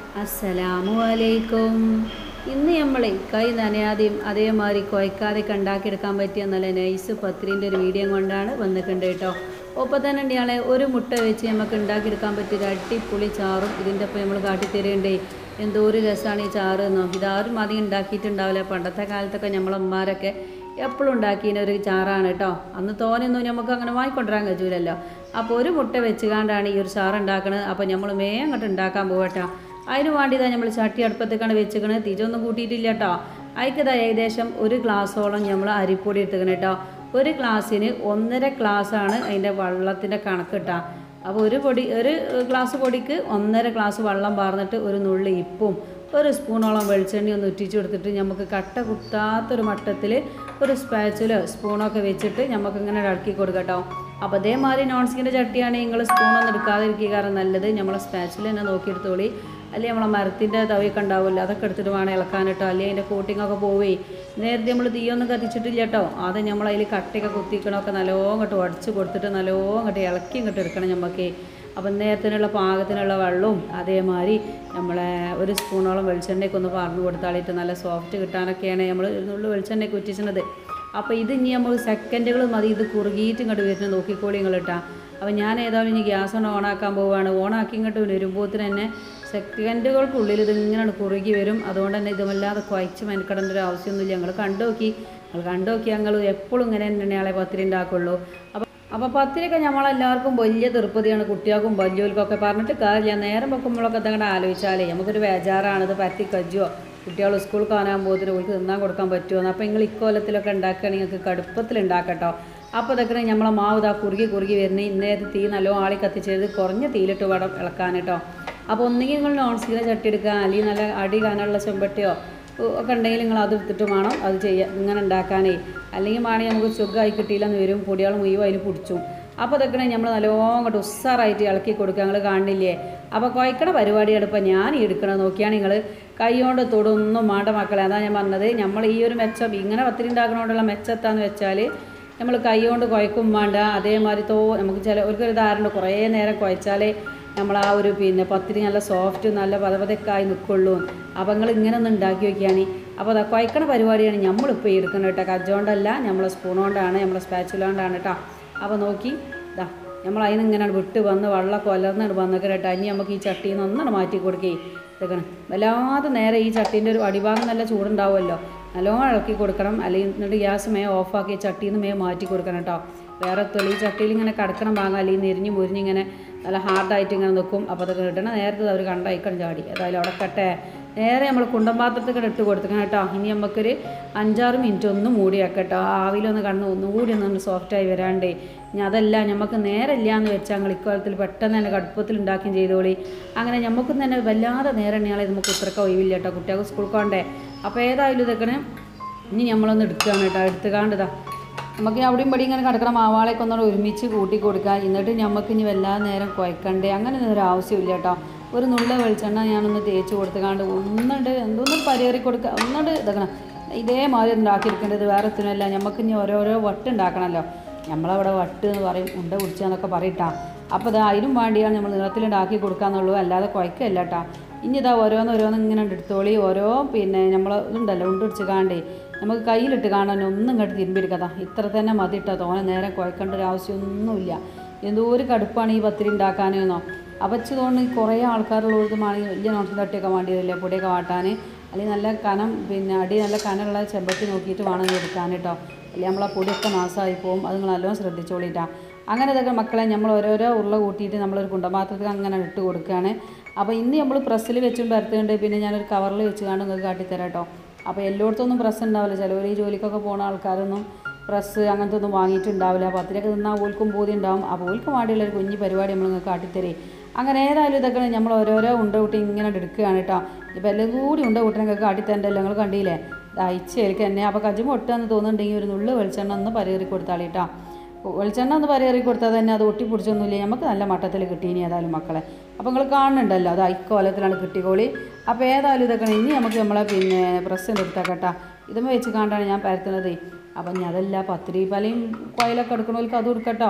അസ്സലാമു അലൈക്കും ഇന്ന് നമ്മൾ കൈ നനയാതെയും അതേമാതിരി കുഴക്കാതെയൊക്കെ ഉണ്ടാക്കിയെടുക്കാൻ പറ്റിയ നല്ല നൈസ് പത്തിരിൻ്റെ ഒരു വീഡിയോ കൊണ്ടാണ് വന്നിട്ടുണ്ട് കേട്ടോ ഒപ്പം തന്നെ ഇയാളെ ഒരു മുട്ട വെച്ച് നമുക്ക് ഉണ്ടാക്കിയെടുക്കാൻ പറ്റിയ ഒരു അടിപൊളി ചാറും ഇതിൻ്റെ ഒപ്പം നമ്മൾ കാട്ടിത്തരേണ്ടേ എന്തോ ഒരു രസമാണ് ഈ ചാറ് എന്നോ ഇതാരും അധികം ഉണ്ടാക്കിയിട്ടുണ്ടാവില്ല പണ്ടത്തെ കാലത്തൊക്കെ നമ്മളമ്മമാരൊക്കെ എപ്പോഴും ഉണ്ടാക്കിയ ഒരു ചാറാണ് കേട്ടോ അന്ന് തോനെയൊന്നും നമുക്ക് അങ്ങനെ വാങ്ങിക്കൊണ്ടുവരാൻ കഴിയൂലല്ലോ അപ്പോൾ ഒരു മുട്ട വെച്ചുകൊണ്ടാണ് ഈ ഒരു ചാറ് ഉണ്ടാക്കുന്നത് അപ്പോൾ നമ്മൾ മേ അങ്ങോട്ട് ഉണ്ടാക്കാൻ പോകട്ടോ അതിന് വേണ്ടിയതാ നമ്മൾ ചട്ടി അടുപ്പത്തേക്കാണ് വെച്ചിക്കണത് തിരിച്ചൊന്നും കൂട്ടിയിട്ടില്ല കേട്ടോ അതിക്കതാ ഏകദേശം ഒരു ഗ്ലാസ്സോളം നമ്മൾ അരിപ്പൊടി എടുത്തുക്കണം കേട്ടോ ഒരു ഗ്ലാസ്സിന് ഒന്നര ഗ്ലാസ്സാണ് അതിൻ്റെ വെള്ളത്തിൻ്റെ കണക്ക് കേട്ടോ അപ്പോൾ ഒരു പൊടി ഒരു ഗ്ലാസ് പൊടിക്ക് ഒന്നര ഗ്ലാസ് വെള്ളം പാർന്നിട്ട് ഒരു നുള്ളി ഇപ്പും ഒരു സ്പൂണോളം വെളിച്ചെണ്ണ ഒന്ന് ഉറ്റിച്ച് കൊടുത്തിട്ട് നമുക്ക് കട്ട കുത്താത്തൊരു മട്ടത്തിൽ ഒരു സ്പാച്ചിലോ സ്പൂണൊക്കെ വെച്ചിട്ട് നമുക്ക് ഇങ്ങനെ ഇളക്കി കൊടുക്കട്ടോ അപ്പോൾ അതേമാതിരി നോൺ സ്റ്റിക്കിൻ്റെ ചട്ടിയാണെങ്കിൽ നിങ്ങൾ സ്പൂണൊന്നും എടുക്കാതിരിക്കുക കാരണം നല്ലത് നമ്മളെ സ്പാച്ചിൽ തന്നെ നോക്കിയെടുത്തോളി അല്ലെങ്കിൽ നമ്മളെ മരത്തിൻ്റെ തവിയൊക്കെ ഉണ്ടാവില്ല അതൊക്കെ എടുത്തിട്ട് വേണം ഇളക്കാൻ കേട്ടോ അല്ലെങ്കിൽ അതിൻ്റെ കോട്ടിങ്ങൊക്കെ പോവേ നേരത്തെ നമ്മൾ തീയൊന്നും കത്തിച്ചിട്ടില്ല കേട്ടോ അത് നമ്മൾ അതിൽ കട്ടയൊക്കെ കുത്തിക്കണമൊക്കെ നല്ലോണം ഇങ്ങോട്ട് ഉടച്ച് കൊടുത്തിട്ട് നല്ലോണം ഇങ്ങോട്ട് ഇളക്കി ഇങ്ങോട്ട് എടുക്കണം നമുക്ക് അപ്പം നേരത്തിനുള്ള പാകത്തിനുള്ള വെള്ളവും അതേമാതിരി നമ്മളെ ഒരു സ്പൂണോളം വെളിച്ചെണ്ണയൊക്കെ ഒന്ന് പറഞ്ഞു കൊടുത്താളിട്ട് നല്ല സോഫ്റ്റ് കിട്ടാനൊക്കെയാണ് നമ്മൾ ഒരു വെളിച്ചെണ്ണയൊക്കെ ഉറ്റിച്ചത് അപ്പോൾ ഇത് ഇനി നമ്മൾ സെക്കൻഡുകൾ മതി ഇത് കുറുകിയിട്ട് ഇങ്ങോട്ട് വരുന്നത് നോക്കിക്കോളി നിങ്ങൾ ഇട്ടാ അപ്പോൾ ഞാൻ ഏതായാലും ഇനി ഗ്യാസ് ഒന്ന് ഓണാക്കാൻ പോവുകയാണ് ഓണാക്കി ഇങ്ങോട്ട് വരുമ്പോഴത്തിന് തന്നെ സെക്കൻഡുകൾക്കുള്ളിൽ ഇത് ഇങ്ങനെ കുറുകി വരും അതുകൊണ്ട് തന്നെ ഇതുമല്ലാതെ കുഴച്ച് മെനക്കെടേണ്ട ഒരു ആവശ്യമൊന്നുമില്ല ഞങ്ങൾ കണ്ടു നോക്കി ഞങ്ങൾ കണ്ടു നോക്കി ഞങ്ങൾ എപ്പോഴും ഇങ്ങനെ തന്നെയാളെ പത്തിരി ഉണ്ടാക്കുള്ളൂ അപ്പോൾ അപ്പോൾ പത്തിരിയൊക്കെ നമ്മളെല്ലാവർക്കും വലിയ തിരുപ്പതിയാണ് കുട്ടികൾക്കും വലിയവർക്കൊക്കെ പറഞ്ഞിട്ട് കാര്യമില്ല നേരം വെക്കുമ്പോഴൊക്കെ അതങ്ങനെ ആലോചിച്ചാലേ നമുക്കൊരു ബേജാറാണ് ഇത് പറ്റി കജ്ജോ കുട്ടികൾ സ്കൂൾ കാണാൻ പോകുന്നതിന് ഓൾക്ക് തിന്നാൻ കൊടുക്കാൻ പറ്റുമോ അപ്പോൾ നിങ്ങൾ ഇക്കോലത്തിലൊക്കെ ഉണ്ടാക്കുകയാണെങ്കിൽ നിങ്ങൾക്ക് കടുപ്പത്തിൽ ഉണ്ടാക്കട്ടോ അപ്പോൾ ഇതൊക്കെ നമ്മളെ മാവ് ഇതാ കുറുകി കുറുകി വരുന്നത് ഇന്നേത് തീ നല്ലോണം ആളി കത്തിച്ചത് കുറഞ്ഞ തീയിലിട്ട് വേണം ഇളക്കാൻ കേട്ടോ അപ്പോൾ ഒന്നുകിൽ നിങ്ങൾ നോൺ സ്റ്റിക്കിൻ്റെ ചട്ടി എടുക്കുക അല്ലെങ്കിൽ നല്ല അടി കാനുള്ള ചെമ്പട്ടിയോ ഒക്കെ ഉണ്ടെങ്കിൽ നിങ്ങൾ അത് എടുത്തിട്ട് വേണം അത് ചെയ്യാൻ ഇങ്ങനെ ഉണ്ടാക്കാനേ അല്ലെങ്കിൽ വേണമെങ്കിൽ നമുക്ക് സുഖമായി കിട്ടിയില്ലെന്ന് വരും പൊടികൾ മുഴുവൻ അതിൽ പിടിച്ചു അപ്പോൾ ഇതൊക്കെ നമ്മൾ നല്ലോണം അങ്ങോട്ട് ഉസ്സാറായിട്ട് ഇളക്കി കൊടുക്കുക നിങ്ങൾ കാണില്ലേ അപ്പോൾ കുഴക്കണ പരിപാടിയാണ് ഇപ്പോൾ ഞാൻ ഈ എടുക്കണത് നോക്കിയാണ് നിങ്ങൾ കൈ കൊണ്ട് തൊടൊന്നും വേണ്ട മക്കളെ അതാണ് ഞാൻ പറഞ്ഞത് നമ്മൾ ഈ ഒരു മെച്ചം ഇങ്ങനെ പത്തിരി ഉണ്ടാക്കണോണ്ടുള്ള മെച്ചത്താന്ന് വെച്ചാൽ നമ്മൾ കൈ കൊണ്ട് കുഴക്കും വേണ്ട അതേമാതിരി തോ നമുക്ക് ചില ഒരു ധാരണ കുറേ നേരം കുഴച്ചാലേ നമ്മൾ ആ ഒരു പിന്നെ പത്തിരി നല്ല സോഫ്റ്റ് നല്ല പതപതക്കായി നിൽക്കുള്ളൂ അപ്പോൾ നിങ്ങൾ ഇങ്ങനെ ഒന്ന് ഉണ്ടാക്കി വയ്ക്കുകയാണ് അപ്പോൾ അതാ കുഴക്കണ പരിപാടിയാണ് നമ്മളിപ്പോൾ എടുക്കുന്നത് കേട്ടോ കജ്ജോണ്ടല്ല നമ്മളെ സ്പൂൺ കൊണ്ടാണ് നമ്മളെ സ്പാച്ചുല കൊണ്ടാണ് കേട്ടോ അപ്പോൾ നോക്കി ഇതാ നമ്മൾ അതിന് ഇങ്ങനെ വിട്ട് വന്ന് വെള്ളം കൊലർന്നിട്ട് വന്നൊക്കെ കേട്ടോ ഇനി നമുക്ക് ഈ ചട്ടിയിൽ നിന്ന് ഒന്നാണ് മാറ്റി കൊടുക്കേ ഇതൊക്കെ വല്ലാതെ നേരെ ഈ ചട്ടീൻ്റെ ഒരു അടിഭാഗം നല്ല ചൂടുണ്ടാവുമല്ലോ നല്ലോണം ഇളക്കി കൊടുക്കണം അല്ലെങ്കിൽ എന്നിട്ട് ഗ്യാസ് മേ ഓഫാക്കി ചട്ടിയിൽ നിന്ന് മേ മാറ്റി കൊടുക്കണം കേട്ടോ വേറെ തൊലി ചട്ടിയിൽ ഇങ്ങനെ കിടക്കണം ഭാഗം അല്ലെങ്കിൽ നെരിഞ്ഞ് മുരിഞ്ഞ് ഇങ്ങനെ നല്ല ഹാർഡായിട്ട് ഇങ്ങനെ നിൽക്കും അപ്പോൾ അതൊക്കെ കിട്ടണം നേരത്തെ അവർ കണ്ടയക്കണം ചാടി ഏതായാലും അവിടെ കട്ടെ നേരെ നമ്മൾ കുണ്ടൻ പാത്രത്തിൽ ഇട്ട് കൊടുക്കണം കേട്ടോ ഇനി നമുക്കൊരു അഞ്ചാറ് മിനിറ്റ് ഒന്ന് മൂടി വെക്കട്ടോ ആവിലൊന്ന് കണ്ണ് ഒന്നുകൂടി ഒന്ന് സോഫ്റ്റായി വരാണ്ടേ ഇനി അതല്ല നമുക്ക് നേരമില്ല എന്ന് വെച്ചാൽ ഞങ്ങൾ ഇക്കാലത്തിൽ പെട്ടെന്ന് തന്നെ കടുപ്പത്തിൽ ഉണ്ടാക്കുകയും ചെയ്തോളി അങ്ങനെ നമുക്കും തന്നെ വല്ലാതെ നേരെണ്ണിയാളെ നമുക്ക് ഇത്രക്ക ഒഴിവില്ല കേട്ടോ കുട്ടികൾക്ക് സ്കൂൾ കൊണ്ടേ അപ്പോൾ ഏതായാലും ഇതൊക്കെ ഇനി നമ്മളൊന്ന് എടുക്കുകയാണ് കേട്ടോ എടുത്തുകാണ്ടതാ നമുക്ക് അവിടെയും പടി ഇങ്ങനെ കിടക്കണം മാവാളേക്ക് ഒന്നുകൂടെ ഒരുമിച്ച് കൂട്ടി കൊടുക്കുക എന്നിട്ട് നമുക്ക് ഇനി വല്ലാതെ നേരം കുഴക്കണ്ടേ അങ്ങനെ ഒന്നും ഒരു ആവശ്യമില്ല കേട്ടോ ഒരു നുള്ള വെളിച്ചെണ്ണ ഞാനൊന്ന് തേച്ച് കൊടുത്തുകാണ്ട് ഒന്നുണ്ട് എന്തോന്ന് പരിഹരി കൊടുക്കുക ഒന്നുണ്ട് ഇതാക്കണം ഇതേമാതിരി ഉണ്ടാക്കിയിരിക്കേണ്ടത് വേറെ ഒത്തിനല്ല നമുക്ക് ഇനി ഓരോരോ വട്ട് ഉണ്ടാക്കണമല്ലോ നമ്മളവിടെ വട്ട് എന്ന് പറയും ഉണ്ട കുടിച്ചാന്നൊക്കെ പറയട്ടാ അപ്പോൾ ഇത് അതിനും വേണ്ടിയാണ് നമ്മൾ നീളത്തിലുണ്ടാക്കി കൊടുക്കാന്നുള്ളൂ അല്ലാതെ കുഴക്കല്ല കേട്ടോ ഇനി ഇതാ ഓരോന്ന് ഓരോന്ന് ഇങ്ങനെ എടുത്തോളി ഓരോ പിന്നെ നമ്മൾ ഇതുണ്ടല്ലോ ഉണ്ടിടിച്ച് കാണ്ടേ നമുക്ക് കയ്യിലിട്ട് കാണാൻ ഒന്നും ഇങ്ങോട്ട് തിരുമ്പിരിക്കതാ ഇത്ര തന്നെ മതി ഇട്ടാ തോനെ നേരം കുഴക്കേണ്ട ഒരു ആവശ്യമൊന്നുമില്ല എന്തോ ഒരു കടുപ്പാണ് ഈ പത്തിരി ഉണ്ടാക്കാനെന്നോ അപ്പച്ച് തോന്നുന്നു കുറേ ആൾക്കാരുള്ളതുമാണെങ്കിൽ വലിയ നോട്ടം തട്ടിയൊക്കെ വേണ്ടി വരില്ലേ പൊടിയൊക്കെ വാട്ടാൻ അല്ലെങ്കിൽ നല്ല കനം പിന്നെ അടി നല്ല കനമുള്ള ചെമ്പട്ടി നോക്കിയിട്ട് വേണം ഇത് എടുക്കാൻ കേട്ടോ അല്ലെങ്കിൽ നമ്മളെ പൊടിയൊക്കെ നാശമായി പോകും അത് നിങ്ങൾ നല്ലോണം ശ്രദ്ധിച്ചോളിട്ടാ അങ്ങനെ ഇതൊക്കെ മക്കളെ നമ്മൾ ഓരോരോ ഉരുള കൂട്ടിയിട്ട് നമ്മളൊരു കുണ്ടപാത്രത്തിൽ അങ്ങനെ ഇട്ട് കൊടുക്കുകയാണ് അപ്പോൾ ഇന്ന് നമ്മൾ പ്രസ്സിൽ വെച്ചുകൊണ്ട് വരത്തുണ്ട് പിന്നെ ഞാനൊരു കവറിൽ വെച്ച് കാണും നിങ്ങൾക്ക് കാട്ടിത്തരാം കേട്ടോ അപ്പോൾ എല്ലായിടത്തൊന്നും പ്രസ് ഉണ്ടാവില്ല ചിലവർ ഈ ജോലിക്കൊക്കെ പോകുന്ന ആൾക്കാരൊന്നും പ്രസ് അങ്ങനത്തെ ഒന്നും വാങ്ങിയിട്ടുണ്ടാവില്ല പത്തിരൊക്കെ നിന്നാൽ ഓൽക്കും ബോധ്യം ഉണ്ടാവും അപ്പോൾ ഓൽക്ക് വേണ്ടിയുള്ള ഒരു കുഞ്ഞു പരിപാടി നമ്മൾ നിങ്ങൾക്ക് കാട്ടിത്തരേ അങ്ങനെ ഏതായാലും ഇതൊക്കെ നമ്മൾ ഓരോരോ ഉണ്ട കൂട്ടി ഇങ്ങനെ എടുക്കുകയാണ് കേട്ടോ ഇപ്പോൾ എല്ലാം കൂടി ഉണ്ട കൂട്ടിനൊക്കെ കാട്ടിത്തരണ്ടല്ലോ നിങ്ങൾ കണ്ടില്ലേ അയച്ചേൽക്ക് തന്നെ അപ്പോൾ കജ്ജും ഒട്ടാന്ന് തോന്നുന്നുണ്ടെങ്കിൽ ഒരു നുള്ളു വെളിച്ചെണ്ണ ഒന്ന് പരിഹരി കൊടുത്താളി കേട്ടോ വെളിച്ചെണ്ണ ഒന്ന് പരിഹരി കൊടുത്താൽ തന്നെ അത് ഒട്ടി പിടിച്ചൊന്നുമില്ല നമുക്ക് നല്ല മട്ടത്തിൽ കിട്ടീനി ഏതായാലും മക്കളെ അപ്പോൾ നിങ്ങൾ കാണുന്നുണ്ടല്ലോ അത് ഐക്കോലത്തിലാണ് കിട്ടിക്കോളി അപ്പോൾ ഏതായാലും ഇതൊക്കെ ഇനി നമുക്ക് നമ്മളെ പിന്നെ പ്രസ്സിൻ്റെ എടുത്താക്കട്ടാ ഇതുമ്മ വെച്ച് കാണ്ടാണ് ഞാൻ പരത്തുന്നത് അപ്പം ഇനി അതല്ല പത്തിരി പലയും കോയിലൊക്കെ എടുക്കണവർക്ക് അതും എടുക്കട്ടോ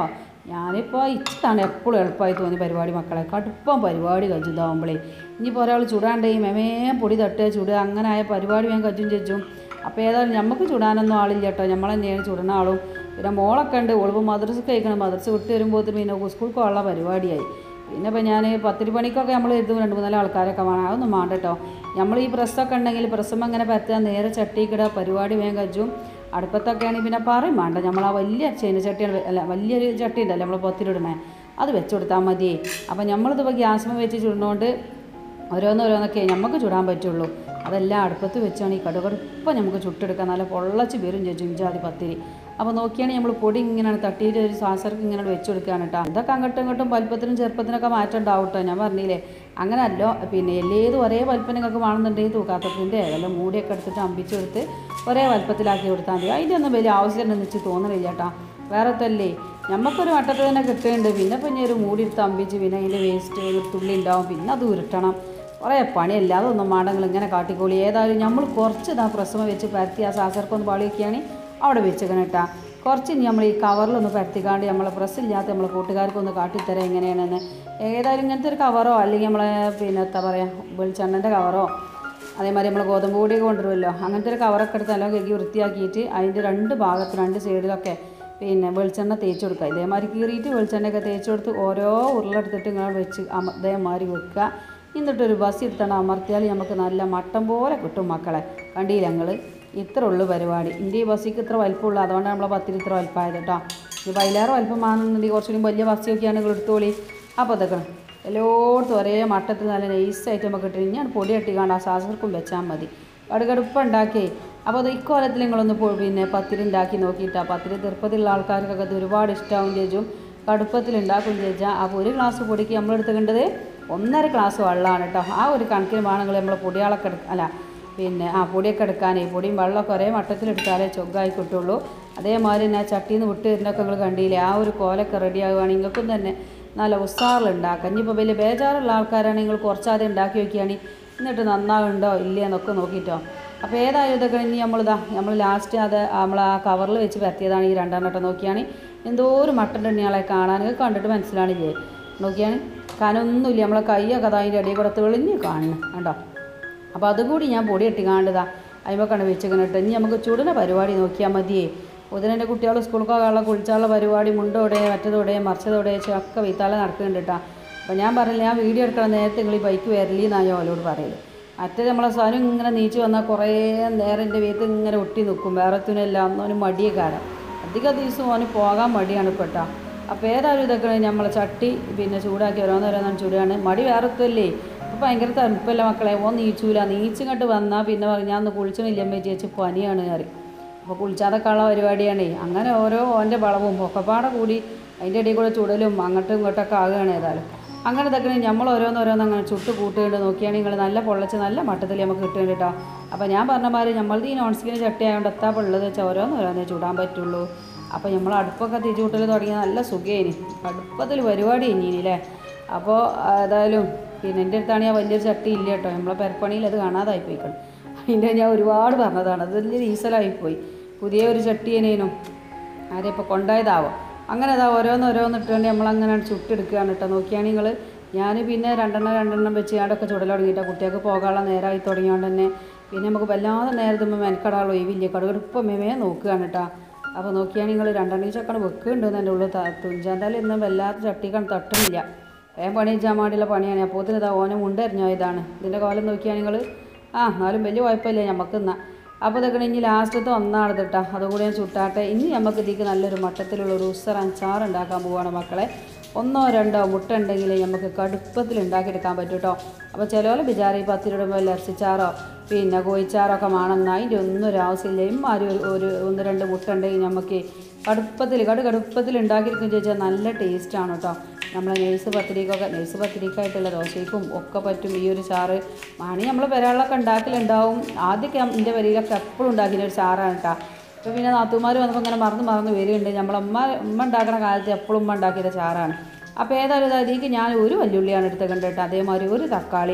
ഞാനിപ്പോൾ ഇച്ചിട്ടാണ് എപ്പോഴും എളുപ്പമായി തോന്നി പരിപാടി മക്കളെ കടുപ്പം പരിപാടി കജ്ജുതാവുമ്പോഴേ ഇനിയിപ്പോൾ ഒരാൾ ചുടാണ്ടേ മെമേ പൊടി തട്ടുക ചുടുക അങ്ങനെ ആയ പരിപാടി ഞാൻ കജ്ജും ചെജ്ജും അപ്പോൾ ഏതായാലും നമുക്ക് ചുടാനൊന്നും ആളില്ല കേട്ടോ നമ്മൾ തന്നെയാണ് ചുടുന്ന ആളും പിന്നെ മോളൊക്കെ ഉണ്ട് ഓളിപ്പോൾ മദ്രസ കഴിക്കണം മദ്രസ വിട്ട് വരുമ്പോഴത്തേന് പിന്നെ സ്കൂൾക്ക് ഉള്ള പരിപാടിയായി പിന്നെ ഇപ്പോൾ ഞാൻ പത്തിരി പണിക്കൊക്കെ നമ്മൾ എഴുതും രണ്ട് മൂന്നാല് ആൾക്കാരൊക്കെ വേണം അതൊന്നും വേണ്ട കേട്ടോ നമ്മൾ ഈ പ്രസ്സൊക്കെ ഉണ്ടെങ്കിൽ പ്രസ്സം അങ്ങനെ പറ്റാൻ നേരെ ചട്ടിക്കിടുക പരിപാടി വേഗം കജ്ജും അടുപ്പത്തൊക്കെ ആണെങ്കിൽ പിന്നെ പറയും വേണ്ട നമ്മൾ ആ വലിയ ചീനച്ചട്ടിയാണ് അല്ല വലിയൊരു ചട്ടി ഉണ്ടല്ലോ നമ്മൾ പൊത്തിലിടണേ അത് വെച്ച് കൊടുത്താൽ മതി അപ്പം നമ്മളിതിപ്പോൾ ഗ്യാസ്മ വെച്ച് ചുടുന്നതുകൊണ്ട് ഓരോന്നോരോന്നൊക്കെ നമുക്ക് ചുടാൻ പറ്റുള്ളൂ അതെല്ലാം അടുപ്പത്ത് വെച്ചാണ് ഈ കടുകടുപ്പം നമുക്ക് ചുട്ടെടുക്കാൻ നല്ല പൊള്ളച്ച് വരും ജുഞ്ചാതി പത്തിരി അപ്പോൾ നോക്കിയാണെങ്കിൽ നമ്മൾ പൊടി ഇങ്ങനെയാണ് തട്ടിയിട്ട് ഒരു സാസർക്ക് ഇങ്ങനെ വെച്ച് കൊടുക്കുകയാണ് കേട്ടോ ഇതൊക്കെ അങ്ങോട്ടും ഇങ്ങോട്ടും വലിപ്പത്തിനും ചെറുപ്പത്തിനൊക്കെ മാറ്റം ഉണ്ടാവും കേട്ടോ ഞാൻ പറഞ്ഞില്ലേ അങ്ങനെ അല്ലോ പിന്നെ എല്ലേതും ഒരേ വലിപ്പം നിങ്ങൾക്ക് വേണമെന്നുണ്ടെങ്കിൽ തൂക്കാത്തത്തിൻ്റെ വല്ല മൂടിയൊക്കെ എടുത്തിട്ട് അമ്പിച്ചെടുത്ത് ഒരേ വലിപ്പത്തിലാക്കി കൊടുത്താൽ മതി അതിൻ്റെ ഒന്നും വലിയ ആവശ്യമുണ്ടെന്ന് വെച്ച് തോന്നണില്ല കേട്ടോ വേറെ തല്ലേ നമുക്കൊരു വട്ടത്ത് തന്നെ കിട്ടുന്നുണ്ട് പിന്നെ പിന്നെ ഒരു മൂടി എടുത്ത് അമ്പിച്ച് പിന്നെ അതിൻ്റെ വേസ്റ്റ് ഒരു തുള്ളി ഉണ്ടാവും പിന്നെ അത് ഉരുട്ടണം കുറേ പണിയല്ല അതൊന്നും മാടങ്ങൾ ഇങ്ങനെ കാട്ടിക്കോളി ഏതായാലും നമ്മൾ കുറച്ച് ഇതാ പ്രസവം വെച്ച് പരത്തി ആ സാസർക്കൊന്ന് പാളി വയ്ക്കുകയാണെങ്കിൽ അവിടെ വെച്ചേക്കണം കേട്ടാ കുറച്ച് ഇനി നമ്മൾ ഈ കവറിലൊന്ന് പരത്തിക്കാണ്ട് നമ്മളെ പ്രസ്സില്ലാത്ത നമ്മളെ കൂട്ടുകാർക്കൊന്ന് കാട്ടിത്തരാം എങ്ങനെയാണെന്ന് ഏതായാലും ഇങ്ങനത്തെ ഒരു കവറോ അല്ലെങ്കിൽ നമ്മളെ പിന്നെ എന്താ പറയുക വെളിച്ചെണ്ണൻ്റെ കവറോ അതേമാതിരി നമ്മൾ ഗോതമ്പ് പൊടിയൊക്കെ കൊണ്ടുവരുമല്ലോ അങ്ങനത്തെ ഒരു കവറൊക്കെ എടുത്ത് നല്ലോണം കഴുകി വൃത്തിയാക്കിയിട്ട് അതിൻ്റെ രണ്ട് ഭാഗത്ത് രണ്ട് സൈഡിലൊക്കെ പിന്നെ വെളിച്ചെണ്ണ തേച്ച് കൊടുക്കുക ഇതേമാതിരി കീറിയിട്ട് വെളിച്ചെണ്ണയൊക്കെ തേച്ച് കൊടുത്ത് ഓരോ ഉരുളെടുത്തിട്ട് ഇങ്ങനെ വെച്ച് അമ ഇതേമാതിരി വെക്കുക എന്നിട്ടൊരു ബസ് എടുത്തണം അമർത്തിയാൽ നമുക്ക് നല്ല മട്ടം പോലെ കിട്ടും മക്കളെ കണ്ടില്ല ഞങ്ങൾ ഇത്ര ഉള്ളു പരിപാടി ഇന്ത്യ ഈ ബസ്സിക്ക് ഇത്ര വലിപ്പമുള്ളൂ അതുകൊണ്ടാണ് നമ്മളെ പത്തിന് ഇത്ര വലിപ്പമായത് കേട്ടോ ഈ വൈലാറ് വലിപ്പം വാങ്ങുന്നുണ്ടെങ്കിൽ കുറച്ചുകൂടി വലിയ ബസ്സൊക്കെയാണ് നിങ്ങൾ എടുത്തോളി അപ്പോൾ അതൊക്കെ എല്ലായിടത്തും ഒരേ മട്ടത്തിൽ നല്ല നൈസായിട്ട് നമുക്ക് ഇട്ടിട്ട് ഞാൻ പൊടി കട്ടിക്കാണ്ട് ആ സാസർക്കും വെച്ചാൽ മതി കടുകടുപ്പം ഉണ്ടാക്കി അപ്പോൾ അത് ഇക്കോലത്തിൽ നിങ്ങളൊന്ന് പോ- പിന്നെ പത്തിരി ഉണ്ടാക്കി നോക്കിയിട്ടാ പത്തിരി ചെറുപ്പത്തിലുള്ള ആൾക്കാർക്കൊക്കെ ഇത് ഒരുപാട് ഇഷ്ടമാവും ചേച്ചും കടുപ്പത്തിൽ ഉണ്ടാക്കും ചേച്ചാൽ അപ്പോൾ ഒരു ഗ്ലാസ് പൊടിക്ക് നമ്മൾ എടുത്തേണ്ടത് ഒന്നര ഗ്ലാസ് വെള്ളമാണ് കേട്ടോ ആ ഒരു കണക്കിന് വേണമെങ്കിൽ നമ്മൾ പൊടിയാളൊക്കെ എടുക്ക അല്ല പിന്നെ ആ പൊടിയൊക്കെ എടുക്കാനേ പൊടിയും വെള്ളമൊക്കെ ഒരേ മട്ടത്തിലെടുത്താലേ ചൊഗ്ഗായി കിട്ടുള്ളൂ അതേമാതിരി തന്നെ ചട്ടിയിൽ നിന്ന് വിട്ട് വരുന്നൊക്കെ നിങ്ങൾ കണ്ടില്ലേ ആ ഒരു കോലൊക്കെ റെഡി ആകുവാണെങ്കിൽ നിങ്ങൾക്കും തന്നെ നല്ല ഉസ്സാറിലുണ്ടാക്കാം ഇനിയിപ്പോൾ വലിയ ബേജാറുള്ള ആൾക്കാരാണെങ്കിൽ നിങ്ങൾ കുറച്ചാദ്യം ഉണ്ടാക്കി വെക്കുകയാണെങ്കിൽ എന്നിട്ട് നന്നാവുണ്ടോ ഇല്ലേ എന്നൊക്കെ നോക്കിയിട്ടോ അപ്പോൾ ഏതായാലും ഇതൊക്കെ ഇനി നമ്മളിതാ നമ്മൾ ലാസ്റ്റ് അത് നമ്മൾ ആ കവറിൽ വെച്ച് പരത്തിയതാണ് ഈ രണ്ടെണ്ണം കേട്ടോ നോക്കിയാണ് എന്തോ ഒരു മട്ടൻ്റെ എണ്ണയാളെ കാണാൻ കണ്ടിട്ട് മനസ്സിലാണില്ലേ നോക്കിയാണ് കനൊന്നുമില്ല നമ്മളെ കൈയൊക്കെ അതാ അതിൻ്റെ ഇടയിൽ കൂടെ തെളിഞ്ഞ് കാണണം കണ്ടോ അപ്പോൾ അതും കൂടി ഞാൻ പൊടി ഇട്ടിക്കാണ്ടതാ അതിമൊക്കെയാണ് വെച്ചിങ്ങനെ ഇട്ട് ഇനി നമുക്ക് ചുടുന്ന പരിപാടി നോക്കിയാൽ മതിയേ ഉദരൻ്റെ കുട്ടികൾ സ്കൂളിൽ പോകാനുള്ള കുളിച്ചാനുള്ള പരിപാടി മുണ്ടോടെ മറ്റതോടെ മറിച്ചതോടെ ഒക്കെ വീത്താലെ നടക്കുന്നുണ്ട് കേട്ടോ അപ്പോൾ ഞാൻ പറഞ്ഞില്ല ഞാൻ വീഡിയോ എടുക്കണം നേരത്തെ നിങ്ങൾ ഈ ബൈക്ക് വരലി എന്നാണ് ഞാൻ അവരോട് പറയല് മറ്റേ നമ്മളെ സാധനം ഇങ്ങനെ നീച്ച് വന്നാൽ കുറേ നേരം എൻ്റെ വീട്ടിൽ ഇങ്ങനെ ഒട്ടി നിൽക്കും വേറെ തുനെല്ലാം ഒന്നൊരു മടിയെ കാലം അധിക ദിവസം ഓന് പോകാൻ മടിയാണ് ഇപ്പോൾ കേട്ടോ അപ്പോൾ ഏതായാലും ഇതൊക്കെ നമ്മളെ ചട്ടി പിന്നെ ചൂടാക്കി ഓരോന്നോരോന്നാണ് ചൂടാണ് മടി വേറെത്തല്ലേ അപ്പോൾ ഭയങ്കര തണുപ്പല്ല മക്കളെ ഓ നീച്ചൂല നീച്ചിങ്ങോട്ട് വന്നാൽ പിന്നെ പറയും ഞാൻ ഒന്ന് കുളിച്ചണില്ല അമ്മ ചേച്ചി പനിയാണ് കയറി അപ്പോൾ കുളിച്ചാതൊക്കെ ഉള്ള പരിപാടിയാണേ അങ്ങനെ ഓരോ ഓൻ്റെ വളവും ഒക്കെപ്പാടെ കൂടി അതിൻ്റെ ഇടയിൽ കൂടെ ചുടലും അങ്ങോട്ടും ഇങ്ങോട്ടൊക്കെ ആകുകയാണ് ഏതായാലും അങ്ങനെ ഇതൊക്കെ നമ്മൾ ഓരോന്നോരോന്ന് അങ്ങനെ ചുട്ട് കൂട്ടുകൊണ്ട് നോക്കിയാണെങ്കിൽ നിങ്ങൾ നല്ല പൊള്ളച്ച് നല്ല മട്ടത്തിൽ നമുക്ക് കിട്ടുന്നുണ്ട് കേട്ടോ അപ്പോൾ ഞാൻ പറഞ്ഞ മാതിരി നമ്മളത് ഈ നോൺ സ്റ്റിക്കിന് ചട്ടി ആയതുകൊണ്ട് എത്താ ഉള്ളത് വെച്ചാൽ ഓരോന്നോരോന്നേ ചൂടാൻ പറ്റുള്ളൂ അപ്പോൾ നമ്മൾ അടുപ്പൊക്കെ തിരിച്ചു കൂട്ടൽ തുടങ്ങിയ നല്ല സുഖേനി അടുപ്പത്തിൽ പരിപാടി ഇനിയില്ലേ അപ്പോൾ ഏതായാലും പിന്നെ എൻ്റെ അടുത്താണ് ഞാൻ വലിയൊരു ചട്ടി ഇല്ല കേട്ടോ നമ്മളെ പെരപ്പണിയിൽ അത് കാണാതായി പോയിക്കണം അതിൻ്റെ ഞാൻ ഒരുപാട് പറഞ്ഞതാണ് അത് വലിയ ഈസലായിപ്പോയി പുതിയ ഒരു ചട്ടി തന്നെയും ആരെ ഇപ്പോൾ കൊണ്ടായതാവോ അങ്ങനെ അതാ ഓരോന്ന് ഓരോന്ന് ഇട്ടുകൊണ്ട് നമ്മളങ്ങനെ ചുട്ടെടുക്കുകയാണ് കേട്ടോ നോക്കിയാണെങ്കിൽ നിങ്ങൾ ഞാൻ പിന്നെ രണ്ടെണ്ണം രണ്ടെണ്ണം വെച്ച് ഞാടൊക്കെ ചുടൽ തുടങ്ങിയിട്ട് കുട്ടികൾക്ക് പോകാനുള്ള നേരമായി തുടങ്ങിയോണ്ട് തന്നെ പിന്നെ നമുക്ക് വല്ലാതെ നേരത്തുമ്പോൾ മെനക്കടാളോ ഈ വലിയ കടുകടുപ്പം മേമേ നോക്കുകയാണ് കേട്ടോ അപ്പോൾ നോക്കിയാൽ നിങ്ങൾ രണ്ടെണ്ണം ചക്കണ് വെക്കുന്നുണ്ടെന്ന് എൻ്റെ ഉള്ളിൽ തുഞ്ചാന്താലും ഇന്ന് വല്ലാത്ത ചട്ടിക്കാൻ തട്ടുന്നില്ല വേഗം പണി ചെയ്യാൻ വേണ്ടിയുള്ള പണിയാണ് അപ്പോൾ ഇതിന് ഇതാ ഓനെ മുണ്ടെറിഞ്ഞോ ഇതാണ് ഇതിൻ്റെ കോലം നോക്കിയാൽ നിങ്ങൾ ആ എന്നാലും വലിയ കുഴപ്പമില്ല നമുക്ക് എന്നാ അപ്പോൾ ഇതൊക്കെ ഇനി ലാസ്റ്റത്തെ ഒന്നാണ് കേട്ടോ അതുകൂടി ഞാൻ ചുട്ടാട്ടെ ഇനി നമുക്ക് ഇതിക്ക് നല്ലൊരു മട്ടത്തിലുള്ള ഒരു ഉസർ അഞ്ചാറ് ഉണ്ടാക്കാൻ പോവുകയാണ് മക്കളെ ഒന്നോ രണ്ടോ മുട്ട ഉണ്ടെങ്കിൽ നമുക്ക് കടുപ്പത്തിൽ ഉണ്ടാക്കിയെടുക്കാൻ പറ്റും കേട്ടോ അപ്പോൾ ചിലവരെ വിചാരി പത്ത് രൂപ വല്ല ഇറച്ചിച്ചാറോ പിന്നെ കോഴിച്ചാറോ ഒക്കെ വേണമെന്ന് അതിൻ്റെ ഒന്നും ഒരു ആവശ്യമില്ല ഇമ്മാരി ഒരു ഒരു ഒന്ന് രണ്ട് മുട്ട ഉണ്ടെങ്കിൽ നമുക്ക് കടുപ്പത്തിൽ കടു കടുപ്പത്തിൽ ഉണ്ടാക്കിയെടുക്കും ചോദിച്ചാൽ നല്ല ടേസ്റ്റാണ് കേട്ടോ നമ്മളെ നെയ്സ് പത്തിരിക്കൊക്കെ നെയ്സ് പത്തിരിക്കായിട്ടുള്ള ദോശയ്ക്കും ഒക്കെ പറ്റും ഈ ഒരു ചാറ് മണി നമ്മൾ പെരാളൊക്കെ ഉണ്ടാക്കലുണ്ടാവും ആദ്യമൊക്കെ എൻ്റെ വരിയിലൊക്കെ എപ്പോഴും ഉണ്ടാക്കിയ ഒരു ചാറാണ് കേട്ടോ ഇപ്പോൾ പിന്നെ നാത്തുമാർ വന്നപ്പോൾ ഇങ്ങനെ മറന്ന് മറന്ന് വരികയുണ്ട് നമ്മളെ ഉമ്മ ഉമ്മ ഉണ്ടാക്കുന്ന കാലത്ത് എപ്പോഴും ഉമ്മ ഉണ്ടാക്കിയ ചാറാണ് അപ്പോൾ ഏതായാലും ഇതിലേക്ക് ഞാൻ ഒരു വല്യുള്ളിയാണ് എടുത്ത് കണ്ടിട്ട് അതേമാതിരി ഒരു തക്കാളി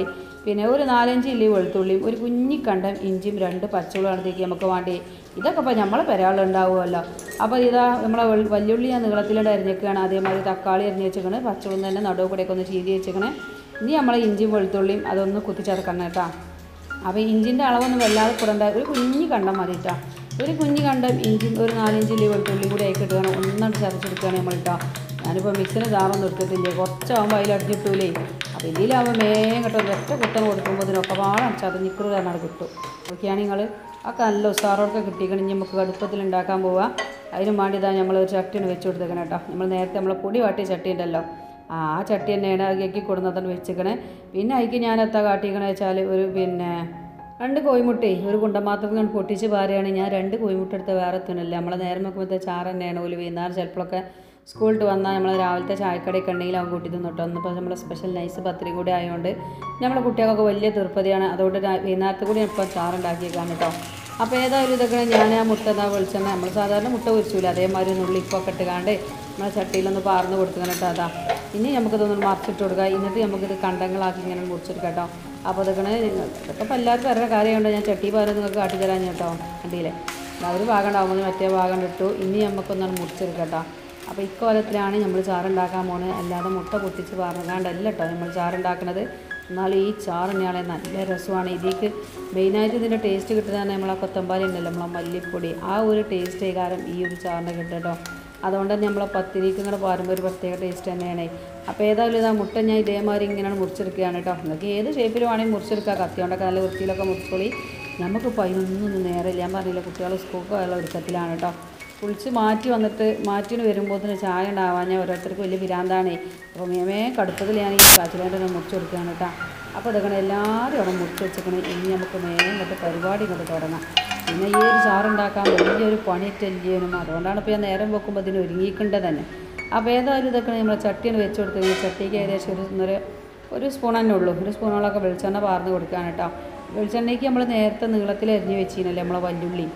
പിന്നെ ഒരു നാലഞ്ച് ഇല്ലി വെളുത്തുള്ളിയും ഒരു കുഞ്ഞി കണ്ടം ഇഞ്ചിയും രണ്ട് പച്ചമുളകാണ് ഇതിലേക്ക് നമുക്ക് വേണ്ടി ഇതൊക്കെ ഇപ്പോൾ നമ്മളെ പെരാളുണ്ടാവുമല്ലോ അപ്പോൾ ഇതാ നമ്മളെ വെൾ- വല്യുള്ളി ഞാൻ നീളത്തിലിട്ട് അരിഞ്ഞേക്കാണ് അതേമാതിരി തക്കാളി അരിഞ്ഞ് വെച്ചേക്കണ് പച്ചമുളക് തന്നെ നടുവ് കൂടെയൊക്കെ ഒന്ന് ചീതി വെച്ചേക്കണേ ഇനി നമ്മളെ ഇഞ്ചിയും വെളുത്തുള്ളിയും അതൊന്ന് കുത്തിച്ചേർക്കണം കേട്ടോ അപ്പോൾ ഇഞ്ചിൻ്റെ അളവൊന്നും വല്ലാതെ കൂടണ്ട ഒരു കുഞ്ഞി കണ്ടം മതി കേട്ടോ ഒരു കുഞ്ഞി കണ്ടം ഇഞ്ചി ഒരു നാലഞ്ച് ഇല്ലി വെളുത്തുള്ളി കൂടി ആയി കിട്ടുകയാണ് ഒന്നാണ്ട് ചതച്ചെടുക്കുകയാണ് നമ്മൾ കേട്ടോ ഞാനിപ്പോൾ മിക്സിന് ജാറൊന്നും എടുത്തിട്ടില്ലേ കുറച്ചാകുമ്പോൾ അതിൽ അടിഞ്ഞിട്ടൂലേ അപ്പോൾ ഇതിലാവുമ്പോൾ മേം കേട്ടോ ഒറ്റ കുത്തം കൊടുക്കുമ്പോൾ ഇതിനൊക്കെ പാടാണ് ചതഞ്ഞിക്കുറു കാരണം കിട്ടും നോക്കിയാണ് നിങ്ങൾ ഒക്കെ നല്ല ഉസാറോടൊക്കെ കിട്ടിക്കണം നമുക്ക് കടുപ്പത്തിൽ ഉണ്ടാക്കാൻ പോവുക അതിനും വേണ്ടി ഇതാ നമ്മൾ ഒരു ചട്ടിയാണ് വെച്ച് കൊടുത്തേക്കണം കേട്ടോ നമ്മൾ നേരത്തെ നമ്മൾ പൊടി വാട്ടിയ ചട്ടി ഉണ്ടല്ലോ ആ ആ ചട്ടി തന്നെയാണ് കേക്കി കൊടുന്നതാണ് വെച്ചിക്കണേ പിന്നെ അതിക്ക് ഞാൻ എത്താ കാട്ടിക്കണേ വെച്ചാൽ ഒരു പിന്നെ രണ്ട് കോഴിമുട്ടേ ഒരു കുണ്ടമാത്രം കൊണ്ട് പൊട്ടിച്ച് പാരുകയാണ് ഞാൻ രണ്ട് കോഴിമുട്ട എടുത്ത് വേറെ എത്തണില്ല നമ്മളെ നേരം വെക്കുമ്പോഴത്തെ ചാറ് തന്നെയാണ് ഒരു വൈകുന്നേരം ചിലപ്പോഴൊക്കെ സ്കൂളിൽ വന്നാൽ നമ്മൾ രാവിലത്തെ ചായക്കടയൊക്കെ ഉണ്ടെങ്കിൽ അവൻ കൂട്ടി തിന്നിട്ടോ ഒന്നിപ്പോൾ നമ്മളെ സ്പെഷ്യൽ നൈസ് പത്രി കൂടി ആയതുകൊണ്ട് നമ്മളെ കുട്ടികൾക്കൊക്കെ വലിയ തീർപ്പതിയാണ് അതുകൊണ്ട് രാ- വൈകുന്നേരത്തെ കൂടി ഇപ്പോൾ ചാറുണ്ടാക്കിയേക്കാണ് കേട്ടോ അപ്പോൾ ഏതായാലും ഇതൊക്കെ ഞാൻ ആ മുട്ട എന്താ വെളിച്ചെണ്ണ നമ്മൾ സാധാരണ മുട്ട പൊരിച്ചില്ല അതേമാതിരി നുള്ളി ഇപ്പൊക്കെ ഇട്ടുകാണ്ട് നമ്മളെ ചട്ടിയിലൊന്ന് പാർന്ന് കൊടുക്കണം കേട്ടോ അതാ ഇനി നമുക്കിതൊന്ന് മറിച്ചിട്ട് കൊടുക്കുക എന്നിട്ട് നമുക്കിത് കണ്ടങ്ങളാക്കി ഇങ്ങനെ മുറിച്ചെടുക്കാം കേട്ടോ അപ്പോൾ ഇതൊക്കെ ഇതൊക്കെ ഇപ്പോൾ എല്ലാവർക്കും അറിയുന്ന കാര്യമുണ്ട് ഞാൻ ചട്ടി പാരം നിങ്ങൾക്ക് കാട്ടിത്തരാൻ കേട്ടോ കണ്ടില്ലേ ദാ ഒരു ഭാഗം ഉണ്ടാകുമ്പോൾ മറ്റേ ഭാഗം ഇട്ടു ഇനി നമുക്കൊന്നാണ് മുറിച്ചെടുക്കാം കേട്ടോ അപ്പോൾ ഇക്കോലത്തിലാണ് നമ്മൾ ചാറുണ്ടാക്കാൻ പോകുന്നത് അല്ലാതെ മുട്ട പൊട്ടിച്ച് പറഞ്ഞാണ്ടല്ല കേട്ടോ നമ്മൾ ചാറുണ്ടാക്കുന്നത് എന്നാലും ഈ ചാറ് തന്നെയാണ് നല്ല രസമാണ് ഇതിലേക്ക് മെയിനായിട്ട് ഇതിൻ്റെ ടേസ്റ്റ് കിട്ടുന്നതാണ് നമ്മളെ കൊത്തമ്പാലി ഉണ്ടല്ലോ നമ്മളെ മല്ലിപ്പൊടി ആ ഒരു ടേസ്റ്റ് കാരണം ഈ ഒരു ചാറിൻ്റെ കിട്ടും കേട്ടോ അതുകൊണ്ട് തന്നെ നമ്മളെ പത്തിരിക്ക് ഇങ്ങനെ പാരുമ്പോൾ ഒരു പ്രത്യേക ടേസ്റ്റ് തന്നെയാണ് അപ്പോൾ ഏതായാലും ഇതാ മുട്ട ഞാൻ ഇതേമാതിരി ഇങ്ങനെയാണ് മുറിച്ചെടുക്കുകയാണ് കേട്ടോ നിങ്ങൾക്ക് ഏത് ഷേപ്പിൽ വേണമെങ്കിൽ മുറിച്ചെടുക്കുക കത്തി കൊണ്ടൊക്കെ നല്ല വൃത്തിയിലൊക്കെ മുറിച്ചോളി നമുക്ക് പതിനൊന്നൊന്നും നേരമില്ല ഞാൻ പറഞ്ഞില്ല കുട്ടികൾ സ്കൂൾക്ക് പോയുള്ള ഒരുക്കത്തിലാണ് കേട്ടോ കുളിച്ച് മാറ്റി വന്നിട്ട് മാറ്റിന് വരുമ്പോഴത്തേന് ചായ ഉണ്ടാവാൻ ഞാൻ ഓരോരുത്തർക്ക് വലിയ പിരാന്താണേ അപ്പോൾ മേമേ കടുപ്പത്തിൽ ഞാൻ ഈ കാച്ചിലായിട്ട് ഞാൻ മുറിച്ച് കൊടുക്കുകയാണ് കേട്ടോ അപ്പോൾ ഇതൊക്കെ എല്ലാവരും അവിടെ മുറിച്ച് വെച്ചിരിക്കണം ഇനി നമുക്ക് മേം തൊട്ട് പരിപാടി ഇങ്ങോട്ട് തുടങ്ങാം പിന്നെ ഈ ഒരു ചാറുണ്ടാക്കാൻ വലിയൊരു പണിയിട്ടില്ലേനും അതുകൊണ്ടാണ് ഇപ്പോൾ ഞാൻ നേരം വെക്കുമ്പോൾ ഇതിന് ഒരുങ്ങിക്കേണ്ടത് തന്നെ അപ്പോൾ ഏതായാലും ഇതൊക്കെ നമ്മൾ ചട്ടിയാണ് വെച്ച് കൊടുത്തത് ചട്ടിക്ക് ഏകദേശം ഒരു ഒരു ഒരു സ്പൂൺ തന്നെ ഉള്ളൂ ഒരു സ്പൂണോളൊക്കെ വെളിച്ചെണ്ണ പാർന്ന് കൊടുക്കുകയാണ് കേട്ടോ വെളിച്ചെണ്ണയ്ക്ക് നമ്മൾ നേരത്തെ നീളത്തിൽ അരിഞ്ഞ് വെച്ചിരുന്നല്ലേ നമ്മളെ വല്ലുള്ളി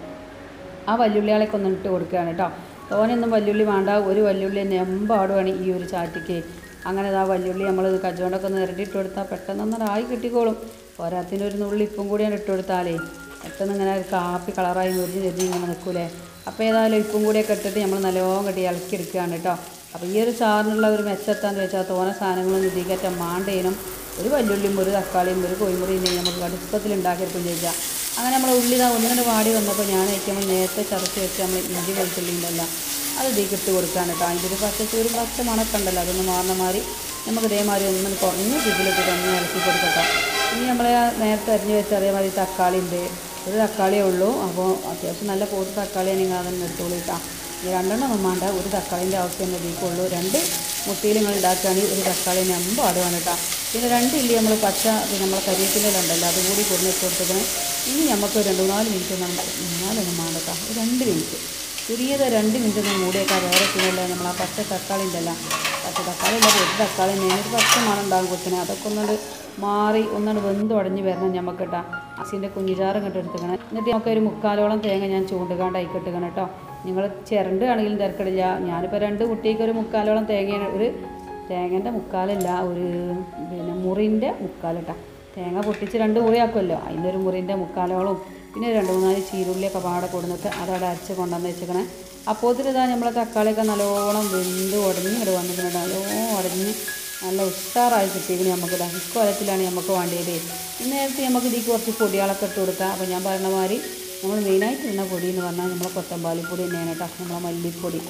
ആ വല്യുള്ളികളൊക്കെ ഒന്ന് ഇട്ട് കൊടുക്കുകയാണ് കേട്ടോ തോനൊന്നും വല്യുള്ളി വേണ്ട ഒരു വല്യുള്ളി തന്നെ എമ്പാടുമാണ് ഈ ഒരു ചാറ്റിക്ക് അങ്ങനെ ആ വല്യുള്ളി നമ്മൾ കജോണ്ടൊക്കെ ഒന്ന് ഇരട്ടിയിട്ട് കൊടുത്താൽ പെട്ടെന്ന് ഒന്ന് ആയി കിട്ടിക്കോളും പോരാത്തിന് ഒരു നുള്ളി ഇപ്പും കൂടിയാണ് ഇട്ട് കൊടുത്താലേ പെട്ടെന്ന് ഇങ്ങനെ ഒരു കാപ്പി കളറായി മുരിഞ്ഞ് തിരിഞ്ഞ് ഇങ്ങനെ നിൽക്കൂലേ അപ്പോൾ ഏതായാലും ഇപ്പും കൂടിയൊക്കെ ഇട്ടിട്ട് നമ്മൾ നല്ലോണം കെട്ടി ഇളക്കി എടുക്കുകയാണ് കേട്ടോ അപ്പോൾ ഈ ഒരു ചാറിനുള്ള ഒരു മെച്ചത്താന്ന് വെച്ചാൽ തോന സാധനങ്ങളൊന്നും ഇതിക്കറ്റ മാണ്ടേനും ഒരു വല്യുള്ളിയും ഒരു തക്കാളിയും ഒരു കോഴിമുറിയും നെയ്യും നമുക്ക് കടുപ്പത്തിൽ ഉണ്ടാക്കിയെടുക്കും ചോദിച്ചാൽ അങ്ങനെ നമ്മൾ ഉള്ളി ഇതാ ഒന്നിങ്ങനെ വാടി വന്നപ്പോൾ ഞാൻ നമ്മൾ നേരത്തെ ചതച്ച് വെച്ച് നമ്മൾ ഇഞ്ചി വെളുത്തുള്ളി ഉണ്ടല്ലോ അത് ഇതിലേക്ക് ഇട്ട് കൊടുക്കുകയാണ് കേട്ടോ അതിൻ്റെ ഒരു പച്ച ഒരു പച്ച മണക്കം ഉണ്ടല്ലോ അതൊന്ന് മാറുന്ന മാറി നമുക്ക് ഇതേമാതിരി ഒന്നും കുറഞ്ഞ ഇതിലിട്ട് ഒന്ന് ഇളക്കി കൊടുക്കട്ടോ ഇനി നമ്മൾ നേരത്തെ അരിഞ്ഞ് വെച്ച അതേമാതിരി തക്കാളി ഉണ്ട് ഒരു തക്കാളിയേ ഉള്ളൂ അപ്പോൾ അത്യാവശ്യം നല്ല പോത്ത് തക്കാളി നിങ്ങൾ അതൊന്ന് എടുത്തോളൂ കേട്ടോ ഈ രണ്ടെണ്ണം ഒന്നും വേണ്ട ഒരു തക്കാളിൻ്റെ ആവശ്യം തന്നെ ഇതിലേക്കുള്ളൂ രണ്ട് മുട്ടിയിൽ നിങ്ങൾ ഉണ്ടാക്കുകയാണെങ്കിൽ ഒരു തക്കാളി നമ്പാടുവാണ് കേട്ടോ പിന്നെ രണ്ട് ഇല്ലി നമ്മൾ പച്ച പിന്നെ നമ്മളെ കരിവേപ്പിലുണ്ടല്ലോ അതും കൂടി കൊടുന്നിട്ട് കൊടുത്തതിന് ഇനി നമുക്ക് രണ്ട് മൂന്നാല് മിനിറ്റ് നമ്മൾ മൂന്നാലൊന്നും വേണ്ട കേട്ടോ ഒരു രണ്ട് മിനിറ്റ് ചെറിയത് രണ്ട് മിനിറ്റ് ഒന്ന് മൂടിയേക്കാം വേറെ പിന്നല്ല നമ്മൾ ആ പച്ച തക്കാളി ഉണ്ടല്ലോ പച്ച തക്കാളി ഇല്ല ഒരു തക്കാളി തന്നെ ഒരു പച്ച മണം ഉണ്ടാകും കൊച്ചിന് അതൊക്കെ ഒന്നുകൊണ്ട് മാറി ഒന്നുകൊണ്ട് വെന്ത് ഉടഞ്ഞ് വരണം നമുക്ക് കേട്ടോ അസിൻ്റെ കുഞ്ഞിചാറും ഇങ്ങോട്ട് എടുത്തുക്കണം എന്നിട്ട് നമുക്ക് ഒരു മുക്കാലോളം തേങ്ങ ഞാൻ ചൂണ്ടുകാണ്ട് അയക്കിട്ടുക്കണം കേട്ടോ നിങ്ങൾ ചിരണ്ടാണെങ്കിലും തിരക്കിടില്ല ഞാനിപ്പോൾ രണ്ട് കുട്ടിക്ക് ഒരു മുക്കാലോളം തേങ്ങയാണ് ഒരു തേങ്ങേൻ്റെ മുക്കാലല്ല ഒരു പിന്നെ മുറിൻ്റെ മുക്കാൽ കേട്ടോ തേങ്ങ പൊട്ടിച്ച് രണ്ട് മുറിയാക്കുമല്ലോ അതിനൊരു മുറിൻ്റെ മുക്കാലോളം പിന്നെ രണ്ട് മൂന്നാല് ചീരുള്ളിയൊക്കെ പാടെ കൊടുത്തിട്ട് അതവിടെ അരച്ച് കൊണ്ടുവന്ന് വെച്ചേക്കണേ അപ്പോൾ ഇതാ നമ്മളെ തക്കാളിയൊക്കെ നല്ലോണം വെന്ത് ഉടഞ്ഞ് ഇവിടെ വന്നിട്ടുണ്ട് നല്ലോണം ഉടഞ്ഞ് നല്ല ഉഷാറായി കിട്ടിയിരിക്കണേ നമുക്ക് ഇതാ ഇക്കൊലത്തിലാണ് നമുക്ക് വേണ്ടിയത് ഈ നേരത്തെ നമുക്ക് ഇതിൽ കുറച്ച് പൊടികളൊക്കെ ഇട്ട് കൊടുക്കാം അപ്പോൾ ഞാൻ പറഞ്ഞ മാതിരി നമ്മൾ മെയിനായിട്ട് ഇടുന്ന പൊടി എന്ന് പറഞ്ഞാൽ നമ്മളെ കൊത്തമ്പാലിപ്പൊടി തന്നെയാണ് കേട്ടോ നമ്മളെ മല്ലിപ്പൊടി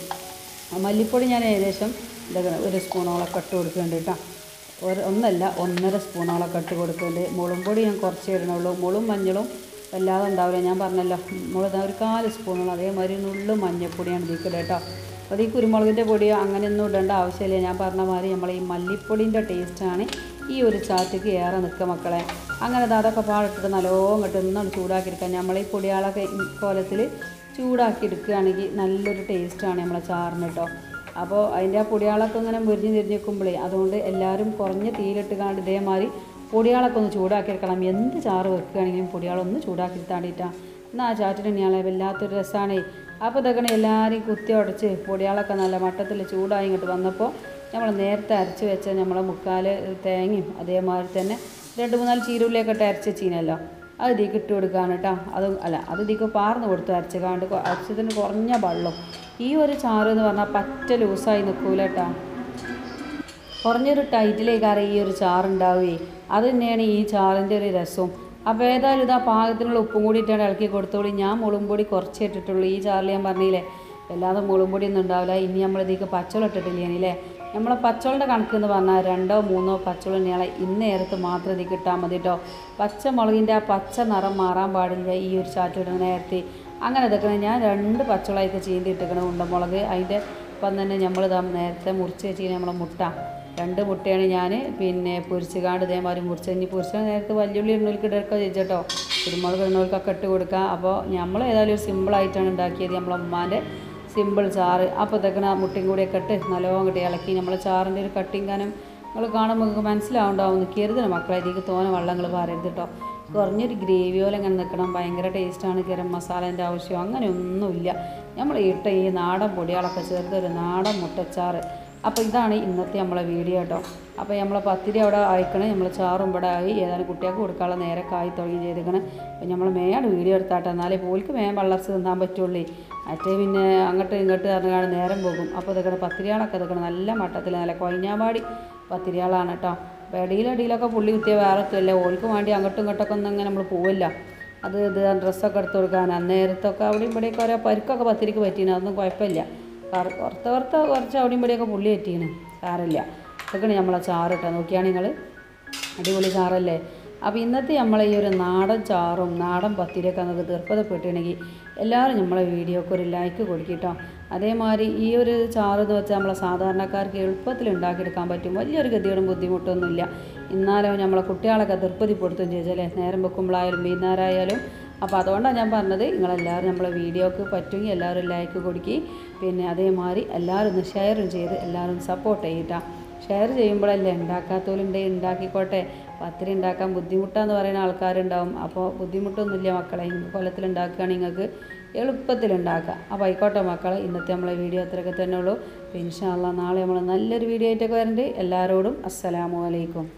ആ മല്ലിപ്പൊടി ഞാൻ ഏകദേശം ഇതൊക്കെ ഒരു സ്പൂണോളൊക്കെ ഇട്ട് കൊടുക്കുന്നുണ്ട് കേട്ടോ ഒരു ഒന്നല്ല ഒന്നര സ്പൂണോളൊക്കെ ഇട്ട് കൊടുക്കുന്നുണ്ട് മുളും പൊടി ഞാൻ കുറച്ചേ ഇടണുള്ളൂ മുളും മഞ്ഞളും വല്ലാതെ ഉണ്ടാവില്ല ഞാൻ പറഞ്ഞല്ലോ മുളക് ഒരു കാല് സ്പൂണോളം അതേമാതിരി നുള്ളു മഞ്ഞൾപ്പൊടിയാണ് ഇതിൽ കേട്ടോ അപ്പോൾ ഈ കുരുമുളകിൻ്റെ പൊടിയോ അങ്ങനെയൊന്നും ഇടേണ്ട ആവശ്യമില്ല ഞാൻ പറഞ്ഞ മാതിരി നമ്മളെ ഈ മല്ലിപ്പൊടിൻ്റെ ടേസ്റ്റാണ് ഈ ഒരു ചാറ്റക്ക് ഏറെ നിൽക്കുക മക്കളെ അങ്ങനെ ദാ അതൊക്കെ പാടിട്ടിട്ട് നല്ലോണം ഇങ്ങോട്ട് ഒന്നാണ് ചൂടാക്കിയെടുക്കാം നമ്മളെ ഈ പൊടിയാളൊക്കെ ഈ കോലത്തിൽ ചൂടാക്കി എടുക്കുകയാണെങ്കിൽ നല്ലൊരു ടേസ്റ്റാണ് നമ്മളെ ചാറിന് കേട്ടോ അപ്പോൾ അതിൻ്റെ ആ പൊടിയാളൊക്കെ ഇങ്ങനെ മുരിഞ്ഞ് തിരിഞ്ഞ് നിൽക്കുമ്പോഴേ അതുകൊണ്ട് എല്ലാവരും കുറഞ്ഞ തീയിലിട്ട് കാണ്ട് ഇതേമാതിരി പൊടിയാളൊക്കെ ഒന്ന് ചൂടാക്കി എടുക്കണം എന്ത് ചാറ് വെക്കുകയാണെങ്കിലും പൊടിയാളൊന്ന് ചൂടാക്കി എടുത്താണ്ടിട്ടാ എന്നാൽ ആ ചാറ്റിനെയാണ് വല്ലാത്തൊരു രസമാണേ അപ്പോൾ ഇതൊക്കെ എല്ലാവരെയും കുത്തി ഉടച്ച് പൊടിയാളൊക്കെ നല്ല മട്ടത്തിൽ ചൂടായി ഇങ്ങോട്ട് വന്നപ്പോൾ നമ്മൾ നേരത്തെ അരച്ച് വെച്ച നമ്മളെ മുക്കാൽ തേങ്ങയും അതേമാതിരി തന്നെ രണ്ട് മൂന്നാല് ചീരുള്ളിയൊക്കെ ഇട്ട് അരച്ച് വെച്ചീനല്ലോ അത് ഇതിക്ക് ഇട്ട് കൊടുക്കുകയാണ് കേട്ടോ അത് അല്ല അത് ഇതിക്ക് പാർന്ന് കൊടുത്തു അരച്ചുകാണ്ട് കൊ- അരച്ചതിന് കുറഞ്ഞ വെള്ളം ഈ ഒരു ചാറ് എന്ന് പറഞ്ഞാൽ പറ്റ ലൂസായി നിൽക്കൂല കേട്ടോ കുറഞ്ഞൊരു ടൈറ്റിലേക്കാറ് ഈ ഒരു ചാറുണ്ടാവുകയെ അത് തന്നെയാണ് ഈ ചാറിൻ്റെ ഒരു രസവും അപ്പോൾ ഏതായാലും ഇതാ പാകത്തിനുള്ള ഉപ്പും കൂടി ഇട്ടാണ് ഇളക്കി കൊടുത്തോളി ഞാൻ മുളും പൊടി കുറച്ചേ ഇട്ടിട്ടുള്ളൂ ഈ ചാറിൽ ഞാൻ പറഞ്ഞില്ലേ വല്ലാതെ മുളും പൊടി ഒന്നും ഉണ്ടാവില്ല ഇനി നമ്മൾ ഇതിക്ക് പച്ചവെള്ളം ഇട്ടിട്ടില്ലേ നമ്മളെ പച്ചവെള്ളൻ്റെ കണക്ക് എന്ന് പറഞ്ഞാൽ രണ്ടോ മൂന്നോ പച്ചവെള്ളം ഇയാളെ ഇന്ന് നേരത്ത് മാത്രം ഇതിക്ക് ഇട്ടാൽ മതി കേട്ടോ പച്ചമുളകിൻ്റെ ആ പച്ച നിറം മാറാൻ പാടില്ല ഈ ഒരു ചാറ്റിടുന്ന നേരത്തെ അങ്ങനെ ഇതൊക്കെ ഞാൻ രണ്ട് പച്ചവെള്ളമായിട്ട് ചീന്തി ഇട്ടിക്കണം ഉണ്ടമുളക് അതിൻ്റെ ഇപ്പം തന്നെ നമ്മൾ നേരത്തെ മുറിച്ച് വെച്ച് നമ്മളെ മുട്ട രണ്ട് മുട്ടയാണ് ഞാൻ പിന്നെ പൊരിച്ചുകാണ്ട് ഇതേമാതിരി മുറിച്ച് ഇനി പൊരിച്ച നേരത്ത് വല്യുള്ളി ഇടുന്നവർക്ക് ഇടൊക്കെ ചോദിച്ചോട്ടോ കുരുമുളക് ഇടുന്നവർക്കൊക്കെ ഇട്ട് കൊടുക്കുക അപ്പോൾ നമ്മൾ ഏതായാലും ഒരു സിമ്പിളായിട്ടാണ് ഉണ്ടാക്കിയത് നമ്മളെ ഉമ്മാൻ്റെ സിമ്പിൾ ചാറ് അപ്പോൾ ഇതൊക്കെ ആ മുട്ടയും കൂടിയൊക്കെ ഇട്ട് നല്ലോണം കിട്ടി ഇളക്കി നമ്മൾ ചാറിൻ്റെ ഒരു കട്ടിങ് കാനം നിങ്ങൾ കാണുമ്പോൾ നിങ്ങൾക്ക് മനസ്സിലാവുണ്ടാവും നിൽക്കരുതിന് മക്കളെ ഇതിലേക്ക് തോനെ വെള്ളങ്ങൾ പാരരുത് കേട്ടോ കുറഞ്ഞൊരു ഗ്രേവി പോലെ ഇങ്ങനെ നിൽക്കണം ഭയങ്കര ടേസ്റ്റാണ് ഗരം മസാലേൻ്റെ ആവശ്യം അങ്ങനെ ഒന്നുമില്ല നമ്മൾ ഇട്ട ഈ നാടൻ പൊടികളൊക്കെ ചേർത്ത് ഒരു നാടൻ മുട്ടച്ചാറ് അപ്പോൾ ഇതാണ് ഇന്നത്തെ നമ്മളെ വീഡിയോ കേട്ടോ അപ്പോൾ നമ്മളെ പത്തിരി അവിടെ അയക്കണേ നമ്മൾ ചാറും ഇവിടെ ആയി ഏതായാലും കുട്ടികൾക്ക് കൊടുക്കാനുള്ള നേരൊക്കെ ആയി തുടങ്ങി ചെയ്തേക്കണം അപ്പോൾ നമ്മൾ മേയാണ് വീഡിയോ എടുത്താട്ടെ എന്നാലേ പോൽക്ക് മേം വള്ളർച്ച് തിന്നാൻ പറ്റുള്ളൂ മറ്റേ പിന്നെ അങ്ങോട്ട് ഇങ്ങോട്ട് പറഞ്ഞാണ് നേരം പോകും അപ്പോൾ ഇതൊക്കെ പത്തിരിയാളൊക്കെ ഇതൊക്കെ നല്ല മട്ടത്തിൽ നല്ല കൊയിഞ്ഞാപാടി പത്തിരിയാളാണ് കേട്ടോ അപ്പോൾ ഇടയിലടിയിലൊക്കെ പുള്ളി കുത്തിയ വേറെ എത്തുമല്ലേ ഓൽക്ക് വേണ്ടി അങ്ങോട്ടും ഇങ്ങോട്ടൊക്കെ ഒന്നും അങ്ങനെ നമ്മൾ പോവില്ല അത് ഇത് ഡ്രസ്സൊക്കെ എടുത്ത് കൊടുക്കാൻ അന്നേരത്തൊക്കെ അവിടെയും ഇവിടെയൊക്കെ ഓരോ പരിക്കൊക്കെ പത്തിരിക്ക് പറ്റീന് അതൊന്നും കുഴപ്പമില്ല കറ- കുറച്ച് കുറച്ച് കുറച്ച് അവിടെയും ഇവിടെയൊക്കെ പുള്ളി പറ്റീന് സാരമില്ല ഇതൊക്കെയാണ് നമ്മളെ ചാറ് കേട്ടോ നോക്കിയാണ് നിങ്ങൾ അടിപൊളി ചാറല്ലേ അപ്പോൾ ഇന്നത്തെ നമ്മളെ ഈ ഒരു നാടൻ ചാറും നാടൻ പത്തിരിയൊക്കെ നിങ്ങൾക്ക് തീർപ്പതപ്പെട്ടിട്ടുണ്ടെങ്കിൽ എല്ലാവരും നമ്മളെ വീഡിയോക്ക് ഒരു ലൈക്ക് കൊടുക്കിട്ടോ അതേമാതിരി ഈ ഒരു ചാറ് എന്ന് വെച്ചാൽ നമ്മളെ സാധാരണക്കാർക്ക് എളുപ്പത്തിൽ ഉണ്ടാക്കിയെടുക്കാൻ പറ്റും വലിയൊരു ഗതിയോടും ബുദ്ധിമുട്ടൊന്നുമില്ല എന്നാലും നമ്മളെ കുട്ടികളൊക്കെ തീർപ്പതിപ്പെടുത്തുകയും ചോദിച്ചാലേ നേരം വെക്കുമ്പോഴായാലും വൈകുന്നേരമായാലും അപ്പോൾ അതുകൊണ്ടാണ് ഞാൻ പറഞ്ഞത് നിങ്ങളെല്ലാവരും നമ്മളെ വീഡിയോക്ക് പറ്റുമെങ്കിൽ എല്ലാവരും ലൈക്ക് കൊടുക്കി പിന്നെ അതേമാതിരി എല്ലാവരും ഒന്ന് ഷെയറും ചെയ്ത് എല്ലാവരും സപ്പോർട്ട് ചെയ്യട്ടാ ഷെയർ ചെയ്യുമ്പോഴല്ലേ ഉണ്ടാക്കാത്തവരുണ്ട് ഉണ്ടാക്കിക്കോട്ടെ പത്തിരി ഉണ്ടാക്കാൻ ബുദ്ധിമുട്ടാന്ന് പറയുന്ന ആൾക്കാരുണ്ടാവും അപ്പോൾ ബുദ്ധിമുട്ടൊന്നുമില്ല മക്കളെ ഇന്ന് കൊല്ലത്തിൽ ഉണ്ടാക്കുകയാണെങ്കിൽ നിങ്ങൾക്ക് എളുപ്പത്തിൽ ഉണ്ടാക്കാം അപ്പോൾ ആയിക്കോട്ടെ മക്കളെ ഇന്നത്തെ നമ്മളെ വീഡിയോ അത്രയൊക്കെ തന്നെ ഉള്ളൂ അപ്പോൾ ഇൻഷാല്ല നാളെ നമ്മൾ നല്ലൊരു വീഡിയോ ആയിട്ടൊക്കെ വരണ്ട് എല്ലാവരോടും അസ്സലാമു അലൈക്കും